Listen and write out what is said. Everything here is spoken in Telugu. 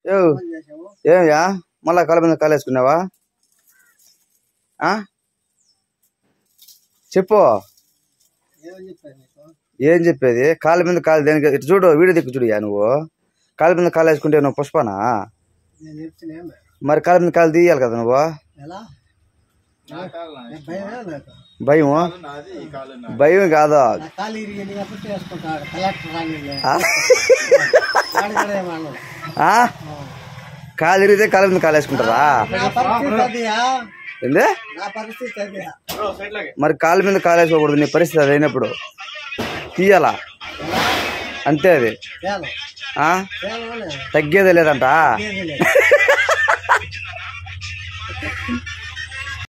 ఏ ఏమయ్యా మళ్ళా కాళ్ళ మీద కాలు వేసుకున్నావా ఆ? చెప్పు ఏం చెప్పేది కాళ్ళ మీద కాలు దేనికి ఇటు చూడు వీడియో దిక్కు చూడు నువ్వు కాళ్ళ మీద కాలు వేసుకుంటే నువ్వు పుష్పనా నేను చెప్తున్నాను మరి కాళ్ళ మీద కాలు తీయాలి కదా నువ్వు ఎలా భయమే నాకు భయం భయం కాదు నా కాలు ఇరిగింది కాబట్టి వేసుకుంటాడు కలెక్టర్ రాని ఆ? వాడు కూడా ఏమన్నాడు. ఆ? కాలు ఇరిగితే కాళ్ళ మీద కాలు వేసుకుంటారా నా పరిస్థితి అదియా ఏంది నా పరిస్థితి అదియా మరి కాళ్ళ మీద కాలు వేసుకోకూడదు నీ పరిస్థితి అది అయినప్పుడు తీయాలా అంతే అది తేను ఆ? తేను తగ్గేదే లేదంట ఏది లేదు